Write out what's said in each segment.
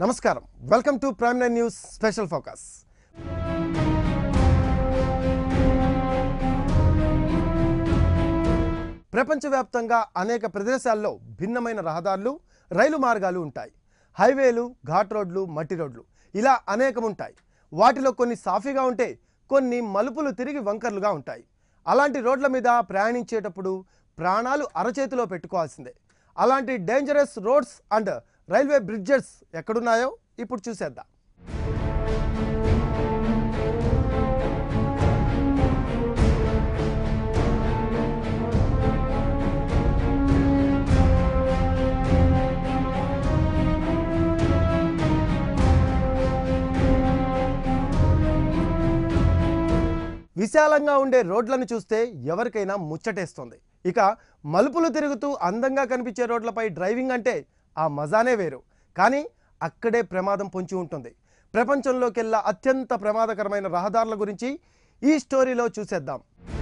నమస్కారం welcome to prime nine news special focus ప్రపంచవ్యాప్తంగా అనేక ప్రదేశాల్లో భిన్నమైన రహదారులు రైలు మార్గాలు ఉంటాయి హైవేలు ఘాట్ రోడ్లు మట్టి రోడ్లు ఇలా అనేకం ఉంటాయి వాటిలో కొన్ని సాఫీగా ఉంటే కొన్ని మలుపులు తిరిగి వంకర్లుగా ఉంటాయి అలాంటి రోడ్ల మీద ప్రయాణించేటప్పుడు ప్రాణాలు అరచేతిలో పెట్టుకోవాల్సిందే అలాంటి dangerous roads and railway bridges ఎక్కడున్నాయో ఇప్పుడు చూసేద్దాం విశాలంగా ఉండే రోడ్లను చూస్తే ఎవరికైనా ముచ్చటేస్తుంది ఇక మలుపులు తిరుగుతూ అందంగా కనిపించే రోడ్లపై డ్రైవింగ్ అంటే ఆ మజానే వేరు కానీ అక్కడే ప్రమాదం పొంచి ఉంటుంది ప్రపంచంలోకెల్లా అత్యంత ప్రమాదకరమైన రహదారుల గురించి ఈ స్టోరీలో చూసేద్దాం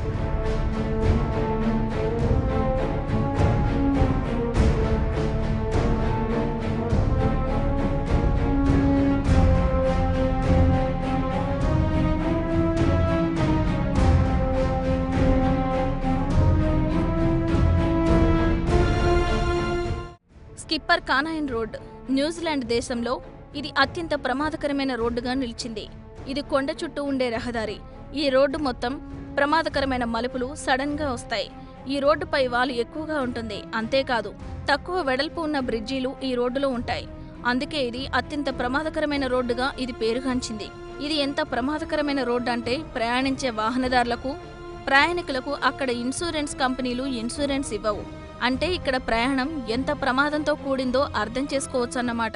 స్కిప్పర్ కానాయన్ రోడ్ న్యూజిలాండ్ దేశంలో ఇది అత్యంత ప్రమాదకరమైన రోడ్డుగా నిలిచింది ఇది కొండ చుట్టూ ఉండే రహదారి ఈ రోడ్డు మొత్తం ప్రమాదకరమైన మలుపులు సడన్ గా వస్తాయి ఈ రోడ్డుపై వాలు ఎక్కువగా ఉంటుంది అంతేకాదు తక్కువ వెడల్పు ఉన్న బ్రిడ్జీలు ఈ రోడ్డులో ఉంటాయి అందుకే ఇది అత్యంత ప్రమాదకరమైన రోడ్డుగా ఇది పేరుగాంచింది ఇది ఎంత ప్రమాదకరమైన రోడ్డు అంటే ప్రయాణించే వాహనదారులకు ప్రయాణికులకు అక్కడ ఇన్సూరెన్స్ కంపెనీలు ఇన్సూరెన్స్ ఇవ్వవు అంటే ఇక్కడ ప్రయాణం ఎంత ప్రమాదంతో కూడిందో అర్థం చేసుకోవచ్చన్నమాట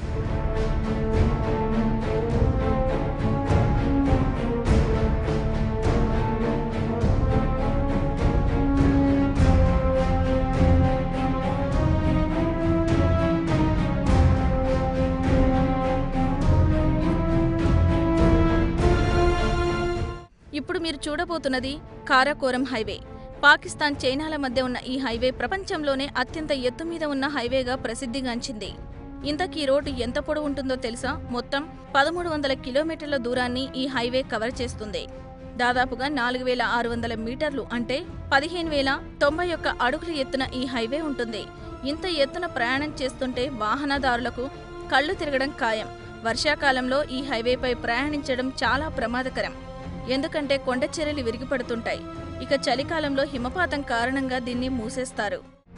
ఇప్పుడు మీరు చూడబోతున్నది కారాకోరం హైవే పాకిస్తాన్ చైనాల మధ్య ఉన్న ఈ హైవే ప్రపంచంలోనే అత్యంత ఎత్తు మీద ఉన్న హైవేగా ప్రసిద్ధిగాంచింది ఇంతకీ ఈ రోడ్డు ఎంత పొడవు ఉంటుందో తెలుసా మొత్తం పదమూడు వందల కిలోమీటర్ల దూరాన్ని ఈ హైవే కవర్ చేస్తుంది దాదాపుగా నాలుగు వేల ఆరు వందల మీటర్లు అంటే పదిహేను వేల తొంభై ఒక్క అడుగుల ఎత్తున ఈ హైవే ఉంటుంది ఇంత ఎత్తున ప్రయాణం చేస్తుంటే వాహనదారులకు కళ్ళు తిరగడం ఖాయం వర్షాకాలంలో ఈ హైవేపై ప్రయాణించడం చాలా ప్రమాదకరం ఎందుకంటే కొండ చర్యలు విరిగిపడుతుంటాయి ఇక చలికాలంలో హిమపాతం కారణంగా దీన్ని మూసేస్తారు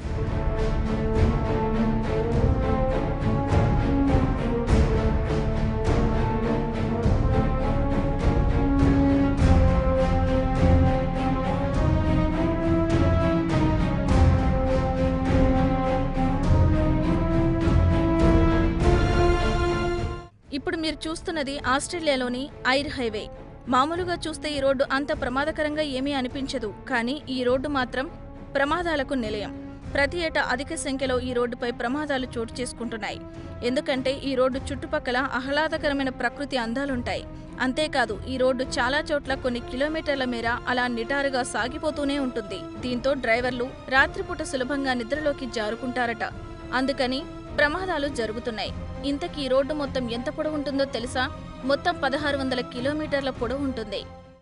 ఇప్పుడు మీరు చూస్తున్నది ఆస్ట్రేలియాలోని ఐర్ హైవే మామూలుగా చూస్తే ఈ రోడ్డు అంత ప్రమాదకరంగా ఏమీ అనిపించదు కానీ ఈ రోడ్డు మాత్రం ప్రమాదాలకు నిలయం ప్రతి ఏటా అధిక సంఖ్యలో ఈ రోడ్డుపై ప్రమాదాలు చోటు చేసుకుంటున్నాయి ఎందుకంటే ఈ రోడ్డు చుట్టుపక్కల ఆహ్లాదకరమైన ప్రకృతి అందాలుంటాయి అంతేకాదు ఈ రోడ్డు చాలా చోట్ల కొన్ని కిలోమీటర్ల మేర అలా నిటారుగా సాగిపోతూనే ఉంటుంది దీంతో డ్రైవర్లు రాత్రిపూట సులభంగా నిద్రలోకి జారుకుంటారట అందుకని ప్రమాదాలు జరుగుతున్నాయి ఇంతకీ ఈ రోడ్డు మొత్తం ఎంత పొడవు ఉంటుందో తెలుసా మొత్తం పదహారు వందల కిలోమీటర్ల పొడవు ఉంటుంది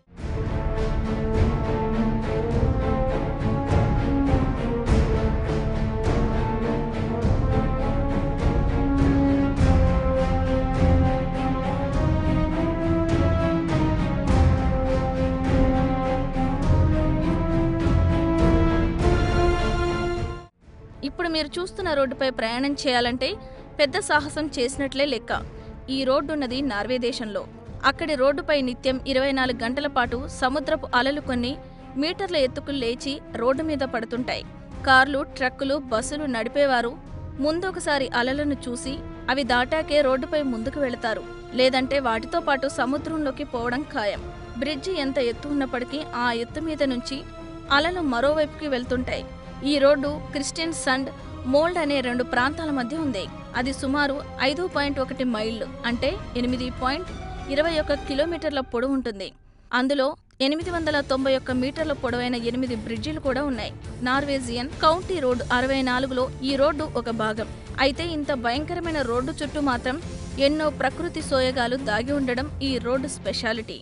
ఇప్పుడు మీరు చూస్తున్న రోడ్డుపై ప్రయాణం చేయాలంటే పెద్ద సాహసం చేసినట్లే లెక్క ఈ రోడ్డు ఉన్నది నార్వే దేశంలో అక్కడి రోడ్డుపై నిత్యం ఇరవై నాలుగు గంటల పాటు సముద్రపు అలలు కొన్ని మీటర్ల ఎత్తుకు లేచి రోడ్డు మీద పడుతుంటాయి కార్లు ట్రక్కులు బస్సులు నడిపేవారు ముందు ఒకసారి అలలను చూసి అవి దాటాకే రోడ్డుపై ముందుకు వెళతారు లేదంటే వాటితో పాటు సముద్రంలోకి పోవడం ఖాయం బ్రిడ్జి ఎంత ఎత్తు ఉన్నప్పటికీ ఆ ఎత్తు మీద నుంచి అలలు మరోవైపుకి వెళ్తుంటాయి ఈ రోడ్డు క్రిస్టియన్ సండ్ మోల్డ్ అనే రెండు ప్రాంతాల మధ్య ఉంది అది సుమారు ఐదు పాయింట్ ఒకటి మైళ్ళు అంటే ఎనిమిది పాయింట్ ఇరవై ఒక్క కిలోమీటర్ల పొడవు ఉంటుంది అందులో ఎనిమిది వందల తొంభై ఒక్క మీటర్ల పొడవైన ఎనిమిది బ్రిడ్జిలు కూడా ఉన్నాయి నార్వేజియన్ కౌంటీ రోడ్ అరవై నాలుగులో ఈ రోడ్డు ఒక భాగం అయితే ఇంత భయంకరమైన రోడ్డు చుట్టూ మాత్రం ఎన్నో ప్రకృతి సోయగాలు దాగి ఉండడం ఈ రోడ్డు స్పెషాలిటీ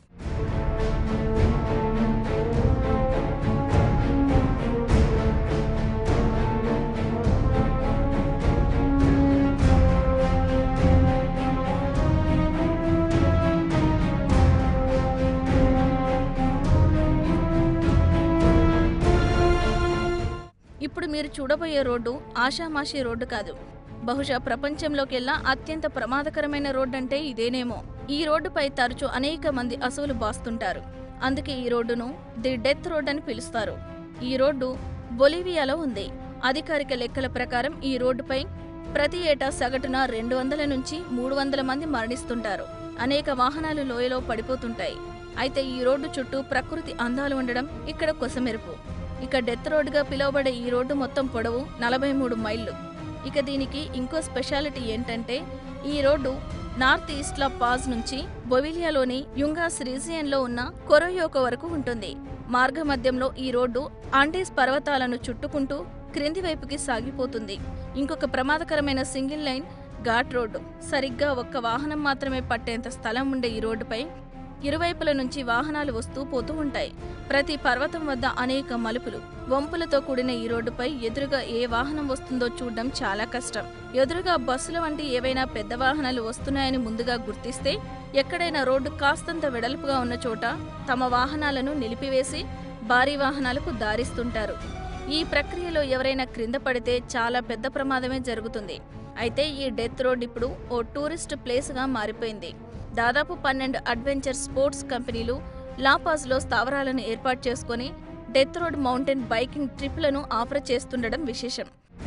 ఇప్పుడు మీరు చూడబోయే రోడ్డు ఆషామాషి రోడ్డు కాదు బహుశా ప్రపంచంలోకెల్లా అత్యంత ప్రమాదకరమైన రోడ్డు అంటే ఇదేనేమో ఈ రోడ్డుపై తరచూ అనేక మంది అసువులు బాస్తుంటారు అందుకే ఈ రోడ్డును ది డెత్ రోడ్ అని పిలుస్తారు ఈ రోడ్డు బొలివియాలో ఉంది అధికారిక లెక్కల ప్రకారం ఈ రోడ్డుపై ప్రతి ఏటా సగటున రెండు వందల నుంచి మూడు వందల మంది మరణిస్తుంటారు అనేక వాహనాలు లోయలో పడిపోతుంటాయి అయితే ఈ రోడ్డు చుట్టూ ప్రకృతి అందాలు ఉండడం ఇక్కడ కొసమెరుపు ఇక డెత్ రోడ్డుగా పిలువబడే ఈ రోడ్డు మొత్తం పొడవు నలభై మూడు మైళ్ళు ఇక దీనికి ఇంకో స్పెషాలిటీ ఏంటంటే ఈ రోడ్డు నార్త్ ఈస్ట్లా పాజ్ నుంచి బొవిలియాలోని యుంగాస్ రీజియన్లో ఉన్న కొరయోక వరకు ఉంటుంది మార్గ మధ్యంలో ఈ రోడ్డు ఆండీస్ పర్వతాలను చుట్టుకుంటూ క్రింది వైపుకి సాగిపోతుంది ఇంకొక ప్రమాదకరమైన సింగిల్ లైన్ ఘాట్ రోడ్డు సరిగ్గా ఒక్క వాహనం మాత్రమే పట్టేంత స్థలం ఉండే ఈ రోడ్డుపై ఇరువైపుల నుంచి వాహనాలు వస్తూ పోతూ ఉంటాయి ప్రతి పర్వతం వద్ద అనేక మలుపులు వంపులతో కూడిన ఈ రోడ్డుపై ఎదురుగా ఏ వాహనం వస్తుందో చూడడం చాలా కష్టం ఎదురుగా బస్సుల వంటి ఏవైనా పెద్ద వాహనాలు వస్తున్నాయని ముందుగా గుర్తిస్తే ఎక్కడైనా రోడ్డు కాస్తంత వెడల్పుగా ఉన్న చోట తమ వాహనాలను నిలిపివేసి భారీ వాహనాలకు దారిస్తుంటారు ఈ ప్రక్రియలో ఎవరైనా క్రింద పడితే చాలా పెద్ద ప్రమాదమే జరుగుతుంది అయితే ఈ డెత్ రోడ్ ఇప్పుడు ఓ టూరిస్ట్ ప్లేస్గా మారిపోయింది దాదాపు పన్నెండు అడ్వెంచర్ స్పోర్ట్స్ కంపెనీలు లాపాజ్లో స్థావరాలను ఏర్పాటు చేసుకొని డెత్ రోడ్ మౌంటైన్ బైకింగ్ ట్రిప్లను ఆఫర్ చేస్తుండడం విశేషం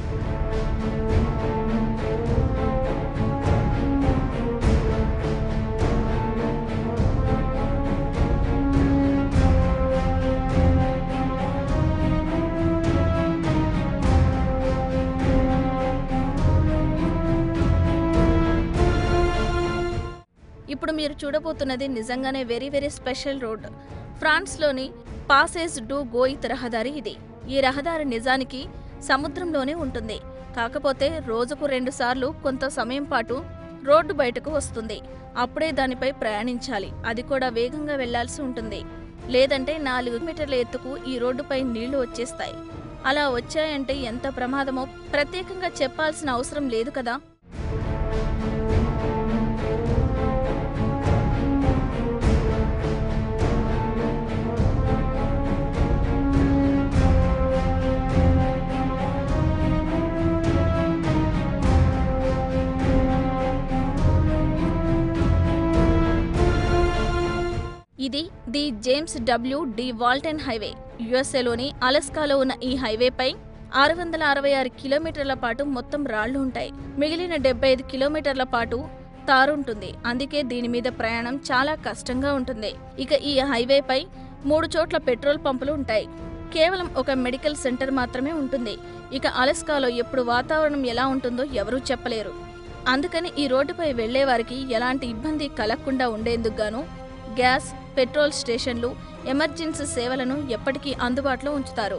ఇప్పుడు మీరు చూడబోతున్నది నిజంగానే వెరీ వెరీ స్పెషల్ రోడ్ ఫ్రాన్స్లోని పాసేజ్ డు గోయిత్ రహదారి ఇది ఈ రహదారి నిజానికి సముద్రంలోనే ఉంటుంది కాకపోతే రోజుకు రెండు సార్లు కొంత సమయం పాటు రోడ్డు బయటకు వస్తుంది అప్పుడే దానిపై ప్రయాణించాలి అది కూడా వేగంగా వెళ్లాల్సి ఉంటుంది లేదంటే నాలుగు మీటర్ల ఎత్తుకు ఈ రోడ్డుపై నీళ్లు వచ్చేస్తాయి అలా వచ్చాయంటే ఎంత ప్రమాదమో ప్రత్యేకంగా చెప్పాల్సిన అవసరం లేదు కదా ఇది the James W D Dalton highway యుఎస్ఏలోని అలస్కాలో ఉన్న ఈ హైవేపై ఆరు వందల అరవై ఆరు కిలోమీటర్ల పాటు మొత్తం రాళ్లు ఉంటాయి మిగిలిన డెబ్బై ఐదు కిలోమీటర్ల పాటు తారుంటుంది అందుకే దీని మీద ప్రయాణం చాలా కష్టంగా ఉంటుంది ఇక ఈ హైవేపై మూడు చోట్ల పెట్రోల్ పంపులు ఉంటాయి కేవలం ఒక మెడికల్ సెంటర్ మాత్రమే ఉంటుంది ఇక అలస్కాలో ఎప్పుడు వాతావరణం ఎలా ఉంటుందో ఎవరూ చెప్పలేరు అందుకని ఈ రోడ్డుపై వెళ్లే వారికి ఎలాంటి ఇబ్బంది కలగకుండా ఉండేందుకు గాను గ్యాస్ పెట్రోల్ స్టేషన్లు ఎమర్జెన్సీ సేవలను ఎప్పటికీ అందుబాటులో ఉంచుతారు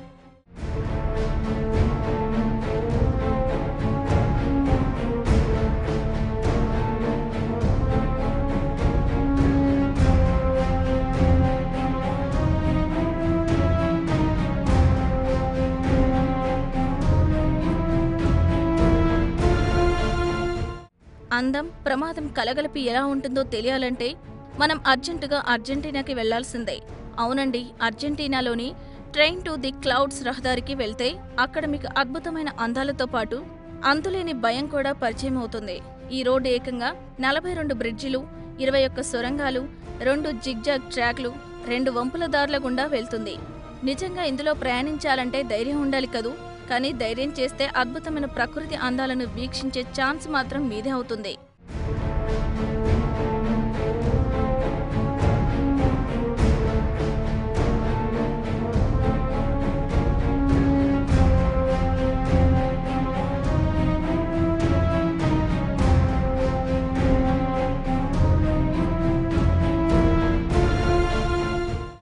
అందం ప్రమాదం కలగలిపి ఎలా ఉంటుందో తెలియాలంటే మనం అర్జెంటుగా అర్జెంటీనాకి వెళ్లాల్సిందే అవునండి అర్జెంటీనాలోని ట్రైన్ టు ది క్లౌడ్స్ రహదారికి వెళ్తే అక్కడ మీకు అద్భుతమైన అందాలతో పాటు అంతులేని భయం కూడా పరిచయం అవుతుంది ఈ రోడ్డు ఏకంగా నలభై రెండు బ్రిడ్జిలు ఇరవై ఒక్క సొరంగాలు రెండు జిగ్జాగ్ ట్రాక్లు రెండు వంపుల దారుల గుండా వెళ్తుంది నిజంగా ఇందులో ప్రయాణించాలంటే ధైర్యం ఉండాలి కదూ కానీ ధైర్యం చేస్తే అద్భుతమైన ప్రకృతి అందాలను వీక్షించే ఛాన్స్ మాత్రం మీదే అవుతుంది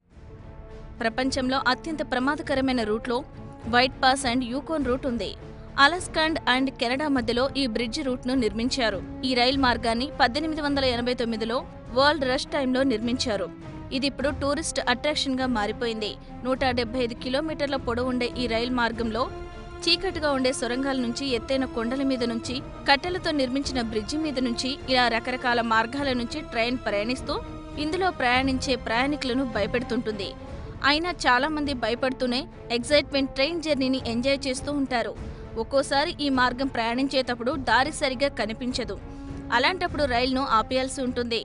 ప్రపంచంలో అత్యంత ప్రమాదకరమైన రూట్లో White Pass and Yukon route ఉంది అలస్కాండ్ అండ్ కెనడా మధ్యలో ఈ బ్రిడ్జ్ రూట్ను నిర్మించారు ఈ రైల్ మార్గాన్ని పద్దెనిమిది వందల ఎనభై తొమ్మిదిలో వరల్డ్ రష్ టైంలో నిర్మించారు ఇది ఇప్పుడు టూరిస్ట్ అట్రాక్షన్గా మారిపోయింది నూట డెబ్బై ఐదు కిలోమీటర్ల పొడవు ఉండే ఈ రైల్ మార్గంలో చీకటిగా ఉండే సొరంగాల నుంచి ఎత్తైన కొండల మీద నుంచి కట్టెలతో నిర్మించిన బ్రిడ్జి మీద నుంచి ఇలా రకరకాల మార్గాల నుంచి ట్రైన్ ప్రయాణిస్తూ ఇందులో ప్రయాణించే ప్రయాణికులను భయపెడుతుంటుంది అయినా చాలా మంది భయపడుతూనే ఎగ్జైట్మెంట్ ట్రైన్ జర్నీని ఎంజాయ్ చేస్తూ ఉంటారు ఒక్కోసారి ఈ మార్గం ప్రయాణించేటప్పుడు దారి సరిగా కనిపించదు అలాంటప్పుడు రైలును ఆపేయాల్సి ఉంటుంది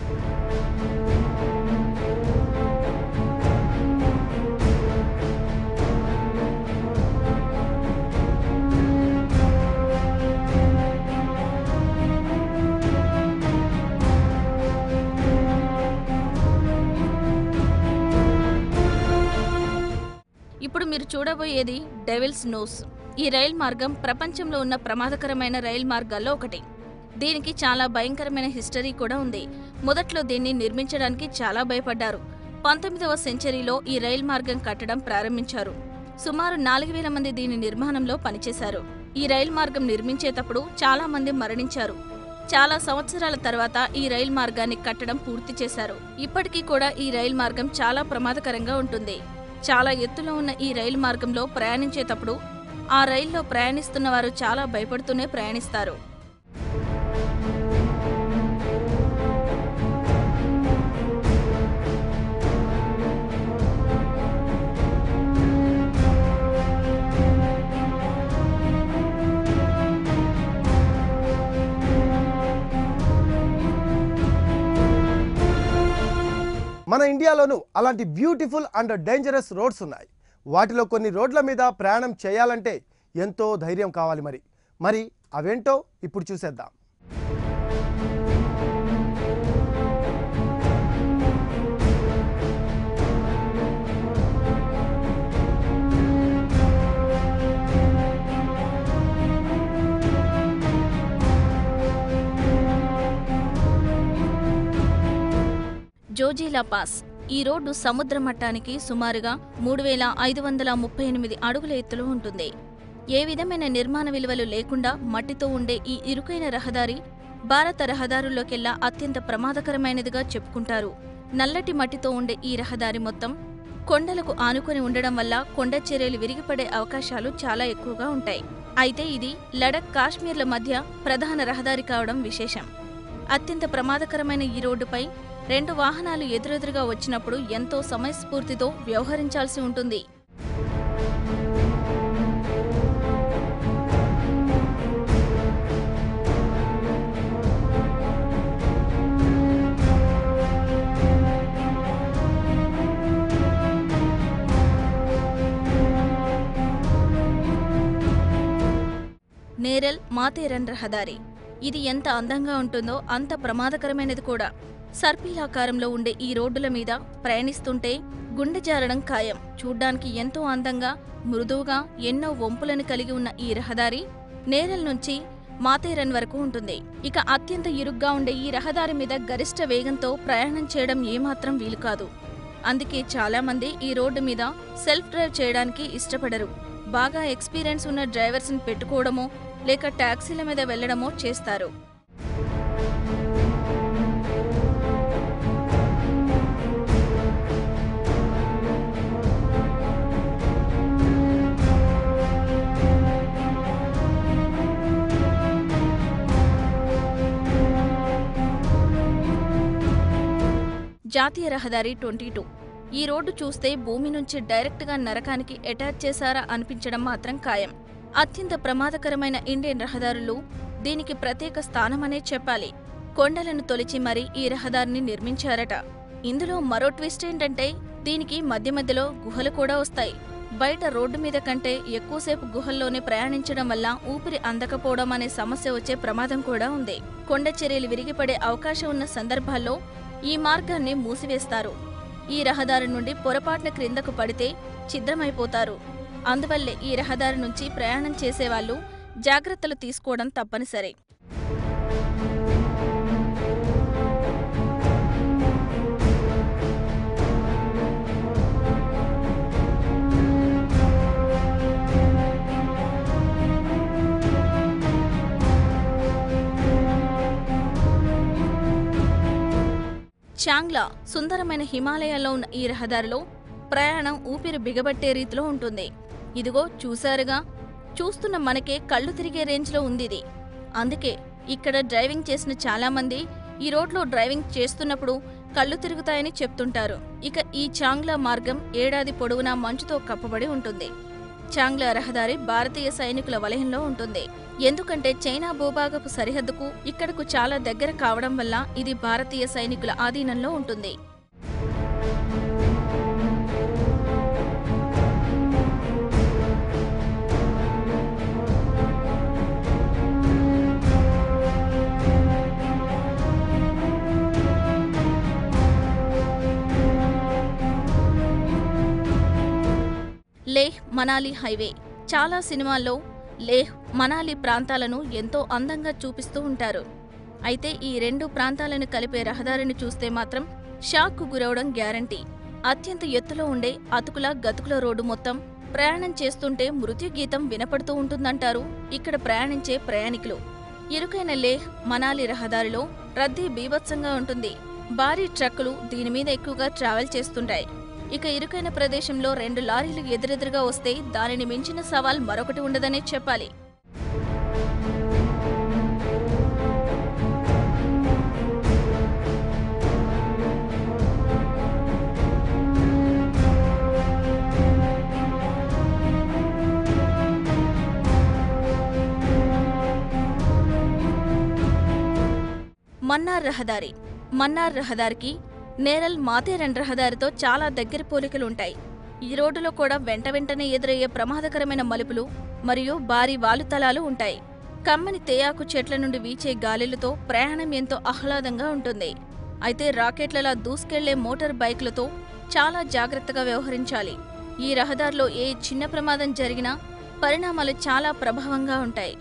ఇప్పుడు మీరు చూడబోయేది డెవిల్స్ నోస్ ఈ రైల్ మార్గం ప్రపంచంలో ఉన్న ప్రమాదకరమైన రైల్ మార్గాల్లో ఒకటి దీనికి చాలా భయంకరమైన హిస్టరీ కూడా ఉంది మొదట్లో దీన్ని నిర్మించడానికి చాలా భయపడ్డారు పంతొమ్మిదవ సెంచరీలో ఈ రైల్ మార్గం కట్టడం ప్రారంభించారు సుమారు నాలుగు వేల మంది దీని నిర్మాణంలో పనిచేశారు ఈ రైల్ మార్గం నిర్మించేటప్పుడు చాలా మంది మరణించారు చాలా సంవత్సరాల తర్వాత ఈ రైల్ మార్గాన్ని కట్టడం పూర్తి చేశారు ఇప్పటికీ కూడా ఈ రైల్ మార్గం చాలా ప్రమాదకరంగా ఉంటుంది చాలా ఎత్తులో ఉన్న ఈ రైలు మార్గంలో ప్రయాణించేటప్పుడు ఆ రైల్లో ప్రయాణిస్తున్న వారు చాలా భయపడుతూనే ప్రయాణిస్తారు మన ఇండియాలోనూ అలాంటి బ్యూటిఫుల్ అండ్ డేంజరస్ రోడ్స్ ఉన్నాయి వాటిలో కొన్ని రోడ్ల మీద ప్రయాణం చేయాలంటే ఎంతో ధైర్యం కావాలి మరి మరి అవేంటో ఇప్పుడు చూసేద్దాం జోజీలా పాస్ ఈ రోడ్డు సముద్ర మట్టానికి సుమారుగా మూడు వేల ఐదు వందల ముప్పై ఎనిమిది అడుగుల ఎత్తులో ఉంటుంది ఏ విధమైన నిర్మాణ విలువలు లేకుండా మట్టితో ఉండే ఈ ఇరుకైన రహదారి భారత రహదారుల్లోకెల్లా అత్యంత ప్రమాదకరమైనదిగా చెప్పుకుంటారు నల్లటి మట్టితో ఉండే ఈ రహదారి మొత్తం కొండలకు ఆనుకొని ఉండడం వల్ల కొండ చర్యలు విరిగిపడే అవకాశాలు చాలా ఎక్కువగా ఉంటాయి అయితే ఇది లడక్ కాశ్మీర్ల మధ్య ప్రధాన రహదారి కావడం విశేషం అత్యంత ప్రమాదకరమైన ఈ రోడ్డుపై రెండు వాహనాలు ఎదురెదురుగా వచ్చినప్పుడు ఎంతో సమయస్ఫూర్తితో వ్యవహరించాల్సి ఉంటుంది నేరల్ మాతేరన్ రహదారి ఇది ఎంత అందంగా ఉంటుందో అంత ప్రమాదకరమైనది కూడా సర్పిలాకారంలో ఉండే ఈ రోడ్డుల మీద ప్రయాణిస్తుంటే గుండె జారడం ఖాయం చూడ్డానికి ఎంతో అందంగా మృదువుగా ఎన్నో వంపులను కలిగి ఉన్న ఈ రహదారి నేరల్ నుంచి మాతేరన్ వరకు ఉంటుంది ఇక అత్యంత ఇరుగ్గా ఉండే ఈ రహదారి మీద గరిష్ట వేగంతో ప్రయాణం చేయడం ఏమాత్రం వీలు కాదు అందుకే చాలా మంది ఈ రోడ్డు మీద సెల్ఫ్ డ్రైవ్ చేయడానికి ఇష్టపడరు బాగా ఎక్స్పీరియన్స్ ఉన్న డ్రైవర్స్ని పెట్టుకోవడమో లేక టాక్సీల మీద వెళ్లడమో చేస్తారు జాతీయ రహదారి ట్వంటీ టూ ఈ రోడ్డు చూస్తే భూమి నుంచి డైరెక్ట్గా నరకానికి అటాచ్ చేశారా అనిపించడం మాత్రం ఖాయం అత్యంత ప్రమాదకరమైన ఇండియన్ రహదారులు దీనికి ప్రత్యేక స్థానమనే చెప్పాలి కొండలను తొలిచి మరీ ఈ రహదారిని నిర్మించారట ఇందులో మరో ట్విస్ట్ ఏంటంటే దీనికి మధ్య మధ్యలో గుహలు కూడా వస్తాయి బయట రోడ్డు మీద కంటే ఎక్కువసేపు గుహల్లోనే ప్రయాణించడం వల్ల ఊపిరి అందకపోవడం అనే సమస్య వచ్చే ప్రమాదం కూడా ఉంది కొండ చర్యలు విరిగిపడే అవకాశం ఉన్న సందర్భాల్లో ఈ మార్గాన్ని మూసివేస్తారు ఈ రహదారి నుండి పొరపాటున క్రిందకు పడితే ఛిద్రమైపోతారు అందువల్లే ఈ రహదారి నుంచి ప్రయాణం చేసేవాళ్ళు జాగ్రత్తలు తీసుకోవడం తప్పనిసరి చాంగ్లా సుందరమైన హిమాలయాల్లో ఉన్న ఈ రహదారిలో ప్రయాణం ఊపిరి బిగబట్టే రీతిలో ఉంటుంది ఇదిగో చూశారుగా చూస్తున్న మనకే కళ్ళు తిరిగే రేంజ్లో ఉంది ఇది అందుకే ఇక్కడ డ్రైవింగ్ చేసిన చాలా మంది ఈ రోడ్లో డ్రైవింగ్ చేస్తున్నప్పుడు కళ్ళు తిరుగుతాయని చెప్తుంటారు ఇక ఈ చాంగ్లా మార్గం ఏడాది పొడవునా మంచుతో కప్పబడి ఉంటుంది చాంగ్లా రహదారి భారతీయ సైనికుల వలయంలో ఉంటుంది ఎందుకంటే చైనా భూభాగపు సరిహద్దుకు ఇక్కడకు చాలా దగ్గర కావడం వల్ల ఇది భారతీయ సైనికుల ఆధీనంలో ఉంటుంది లేహ్ మనాలి హైవే చాలా సినిమాల్లో లేహ్ మనాలి ప్రాంతాలను ఎంతో అందంగా చూపిస్తూ ఉంటారు అయితే ఈ రెండు ప్రాంతాలను కలిపే రహదారిని చూస్తే మాత్రం షాక్కు గురవడం గ్యారంటీ అత్యంత ఎత్తులో ఉండే అతుకుల గతుకుల రోడ్డు మొత్తం ప్రయాణం చేస్తుంటే మృత్యుగీతం వినపడుతూ ఉంటుందంటారు ఇక్కడ ప్రయాణించే ప్రయాణికులు ఇరుకైన లేహ్ మనాలి రహదారిలో రద్దీ బీభత్సంగా ఉంటుంది భారీ ట్రక్కులు దీని మీద ఎక్కువగా ట్రావెల్ చేస్తుంటాయి ఇక ఇరుకైన ప్రదేశంలో రెండు లారీలు ఎదురెదురుగా వస్తే దానిని మించిన సవాల్ మరొకటి ఉండదనే చెప్పాలి మన్నార్ రహదారి మన్నార్ రహదారికి నేరల్ మాథేరన్ రహదారితో చాలా దగ్గర పోలికలుంటాయి ఈ రోడ్డులో కూడా వెంట వెంటనే ఎదురయ్యే ప్రమాదకరమైన మలుపులు మరియు భారీ వాలుతలాలు ఉంటాయి కమ్మని తేయాకు చెట్ల నుండి వీచే గాలులతో ప్రయాణం ఎంతో ఆహ్లాదంగా ఉంటుంది అయితే రాకెట్లలా దూసుకెళ్లే మోటార్ బైక్లతో చాలా జాగ్రత్తగా వ్యవహరించాలి ఈ రహదారిలో ఏ చిన్న ప్రమాదం జరిగినా పరిణామాలు చాలా ప్రభావంగా ఉంటాయి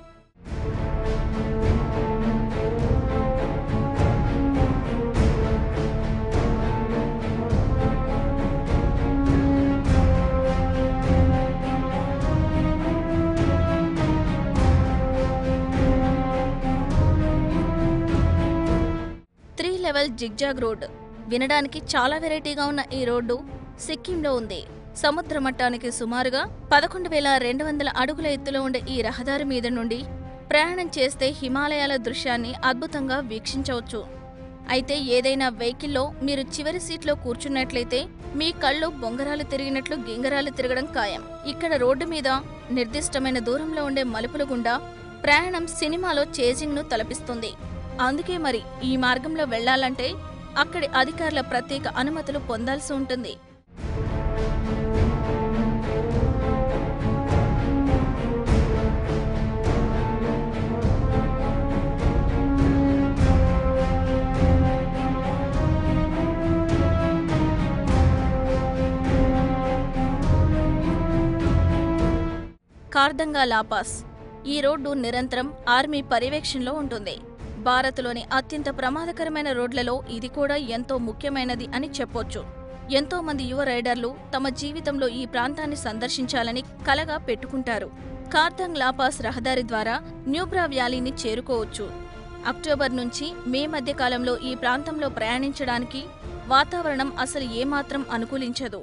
త్రీ లెవెల్ జిగ్జాగ్ రోడ్ వినడానికి చాలా వెరైటీగా ఉన్న ఈ రోడ్డు సిక్కింలో ఉంది సముద్ర మట్టానికి సుమారుగా పదకొండు వేల రెండు వందల అడుగుల ఎత్తులో ఉండే ఈ రహదారి మీద నుండి ప్రయాణం చేస్తే హిమాలయాల దృశ్యాన్ని అద్భుతంగా వీక్షించవచ్చు అయితే ఏదైనా వెహికల్లో మీరు చివరి సీట్లో కూర్చున్నట్లయితే మీ కళ్ళు బొంగరాలు తిరిగినట్లు గింగరాలు తిరగడం ఖాయం ఇక్కడ రోడ్డు మీద నిర్దిష్టమైన దూరంలో ఉండే మలుపుల గుండా ప్రయాణం సినిమాలో చేజింగ్ను తలపిస్తుంది అందుకే మరి ఈ మార్గంలో వెళ్లాలంటే అక్కడి అధికారుల ప్రత్యేక అనుమతులు పొందాల్సి ఉంటుంది కార్దంగా లాపాస్ ఈ రోడ్డు నిరంతరం ఆర్మీ పర్యవేక్షణలో ఉంటుంది భారత్లోని అత్యంత ప్రమాదకరమైన రోడ్లలో ఇది కూడా ఎంతో ముఖ్యమైనది అని చెప్పొచ్చు ఎంతో మంది యువ రైడర్లు తమ జీవితంలో ఈ ప్రాంతాన్ని సందర్శించాలని కలగా పెట్టుకుంటారు కార్దంగ్ లాపాస్ రహదారి ద్వారా న్యూబ్రా వ్యాలీని చేరుకోవచ్చు అక్టోబర్ నుంచి మే మధ్య కాలంలో ఈ ప్రాంతంలో ప్రయాణించడానికి వాతావరణం అసలు ఏమాత్రం అనుకూలించదు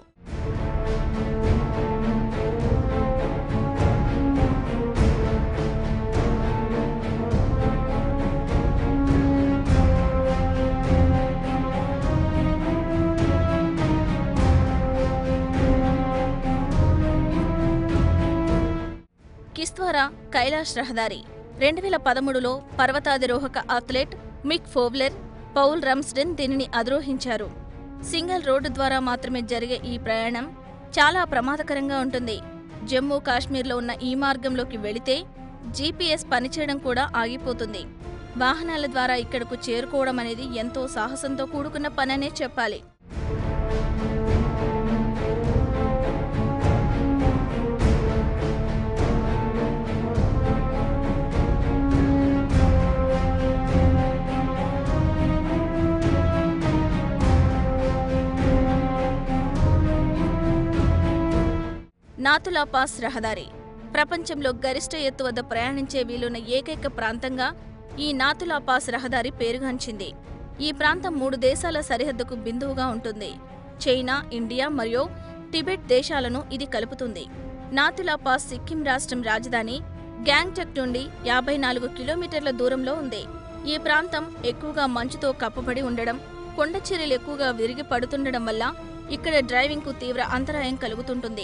కిస్త్వారా కైలాష్ రహదారి రెండు వేల పదమూడులో పర్వతాధిరోహక అథ్లెట్ మిక్ ఫోవ్లెర్ పౌల్ రమ్స్డెన్ దీనిని అధిరోహించారు సింగిల్ రోడ్డు ద్వారా మాత్రమే జరిగే ఈ ప్రయాణం చాలా ప్రమాదకరంగా ఉంటుంది జమ్మూ కాశ్మీర్లో ఉన్న ఈ మార్గంలోకి వెళితే జీపీఎస్ పనిచేయడం కూడా ఆగిపోతుంది వాహనాల ద్వారా ఇక్కడకు చేరుకోవడం అనేది ఎంతో సాహసంతో కూడుకున్న పననే చెప్పాలి నాతులా పాస్ రహదారి ప్రపంచంలో గరిష్ట ఎత్తు వద్ద ప్రయాణించే వీలున్న ఏకైక ప్రాంతంగా ఈ నాతులా పాస్ రహదారి పేరుగాంచింది ఈ ప్రాంతం మూడు దేశాల సరిహద్దుకు బిందువుగా ఉంటుంది చైనా ఇండియా మరియు టిబెట్ దేశాలను ఇది కలుపుతుంది నాతులా పాస్ సిక్కిం రాష్ట్రం రాజధాని గ్యాంగ్టక్ నుండి యాభై నాలుగు కిలోమీటర్ల దూరంలో ఉంది ఈ ప్రాంతం ఎక్కువగా మంచుతో కప్పబడి ఉండడం కొండ చర్యలు ఎక్కువగా విరిగి పడుతుండడం వల్ల ఇక్కడ డ్రైవింగ్కు తీవ్ర అంతరాయం కలుగుతుంటుంది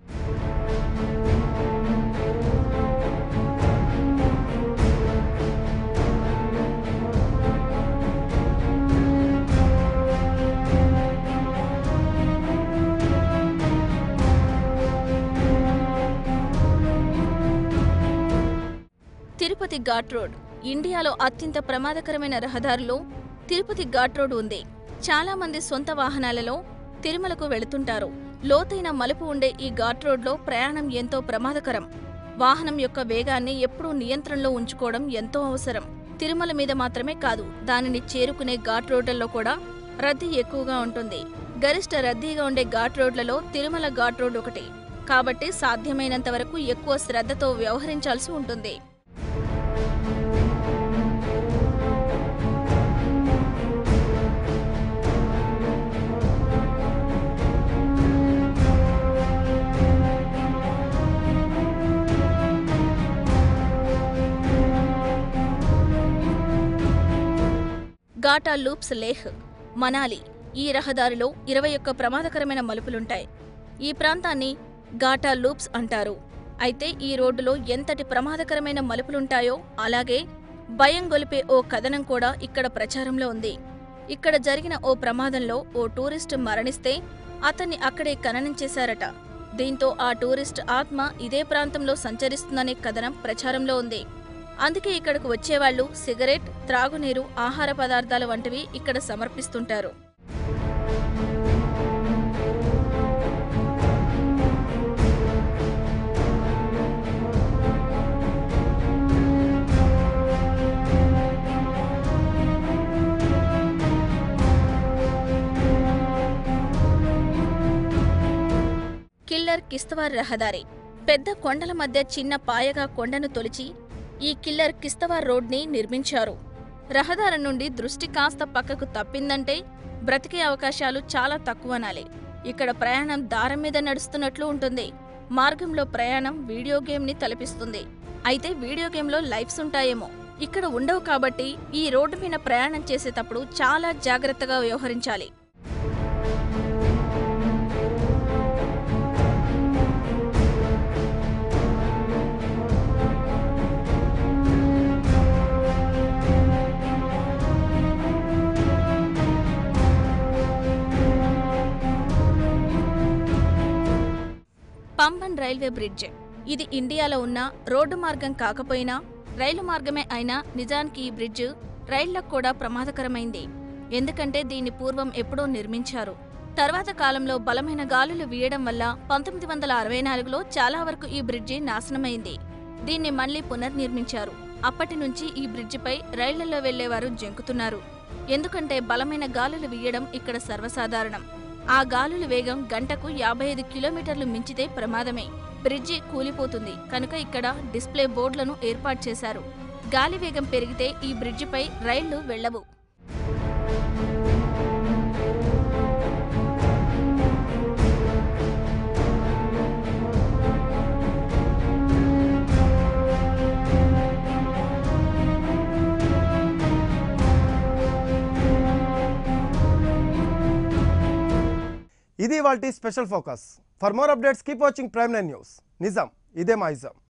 తిరుపతి ఘాట్ రోడ్ ఇండియాలో అత్యంత ప్రమాదకరమైన రహదారిలో తిరుపతి ఘాట్ రోడ్ ఉంది చాలా మంది సొంత వాహనాలలో తిరుమలకు వెళుతుంటారు లోతైన మలుపు ఉండే ఈ ఘాట్ రోడ్లో ప్రయాణం ఎంతో ప్రమాదకరం వాహనం యొక్క వేగాన్ని ఎప్పుడూ నియంత్రణలో ఉంచుకోవడం ఎంతో అవసరం తిరుమల మీద మాత్రమే కాదు దానిని చేరుకునే ఘాట్ రోడ్లలో కూడా రద్దీ ఎక్కువగా ఉంటుంది గరిష్ట రద్దీగా ఉండే ఘాట్ రోడ్లలో తిరుమల ఘాట్ రోడ్ ఒకటి కాబట్టి సాధ్యమైనంత వరకు ఎక్కువ శ్రద్ధతో వ్యవహరించాల్సి ఉంటుంది ఘాటా లూప్స్ లేహ్ మనాలి ఈ రహదారిలో ఇరవై ఒక్క ప్రమాదకరమైన మలుపులుంటాయి ఈ ప్రాంతాన్ని ఘాటా లూప్స్ అంటారు అయితే ఈ రోడ్డులో ఎంతటి ప్రమాదకరమైన మలుపులుంటాయో అలాగే భయం గొలిపే ఓ కథనం కూడా ఇక్కడ ప్రచారంలో ఉంది ఇక్కడ జరిగిన ఓ ప్రమాదంలో ఓ టూరిస్ట్ మరణిస్తే అతన్ని అక్కడే ఖననం చేశారట దీంతో ఆ టూరిస్ట్ ఆత్మ ఇదే ప్రాంతంలో సంచరిస్తుందనే కథనం ప్రచారంలో ఉంది అందుకే ఇక్కడకు వచ్చేవాళ్లు సిగరెట్ త్రాగునీరు ఆహార పదార్థాలు వంటివి ఇక్కడ సమర్పిస్తుంటారు కిల్లర్ కిస్తవార్ రహదారి పెద్ద కొండల మధ్య చిన్న పాయగా కొండను తొలిచి ఈ కిల్లర్ కిస్తవార్ రోడ్ని నిర్మించారు రహదారి నుండి దృష్టి కాస్త పక్కకు తప్పిందంటే బ్రతికే అవకాశాలు చాలా తక్కువనాలే ఇక్కడ ప్రయాణం దారం మీద నడుస్తున్నట్లు ఉంటుంది మార్గంలో ప్రయాణం వీడియో గేమ్ని తలపిస్తుంది అయితే వీడియో గేమ్లో లైఫ్స్ ఉంటాయేమో ఇక్కడ ఉండవు కాబట్టి ఈ రోడ్డు మీద ప్రయాణం చేసేటప్పుడు చాలా జాగ్రత్తగా వ్యవహరించాలి పంబన్ రైల్వే బ్రిడ్జ్ ఇది ఇండియాలో ఉన్న రోడ్డు మార్గం కాకపోయినా రైలు మార్గమే అయినా నిజానికి ఈ బ్రిడ్జ్ రైళ్లకు కూడా ప్రమాదకరమైంది ఎందుకంటే దీన్ని పూర్వం ఎప్పుడో నిర్మించారు తర్వాత కాలంలో బలమైన గాలులు వీయడం వల్ల పంతొమ్మిది వందల అరవై నాలుగులో చాలా వరకు ఈ బ్రిడ్జి నాశనమైంది దీన్ని మళ్లీ పునర్నిర్మించారు అప్పటి నుంచి ఈ బ్రిడ్జిపై రైళ్లలో వెళ్లేవారు జంకుతున్నారు ఎందుకంటే బలమైన గాలులు వీయడం ఇక్కడ సర్వసాధారణం ఆ గాలుల వేగం గంటకు యాభై ఐదు కిలోమీటర్లు మించితే ప్రమాదమే బ్రిడ్జి కూలిపోతుంది కనుక ఇక్కడ డిస్ప్లే బోర్డులను ఏర్పాటు చేశారు గాలి వేగం పెరిగితే ఈ బ్రిడ్జిపై రైళ్లు వెళ్లవు ఇది వాళ్ళ special focus for more updates keep watching prime nine news నిజాం ఇదే మా ఇజం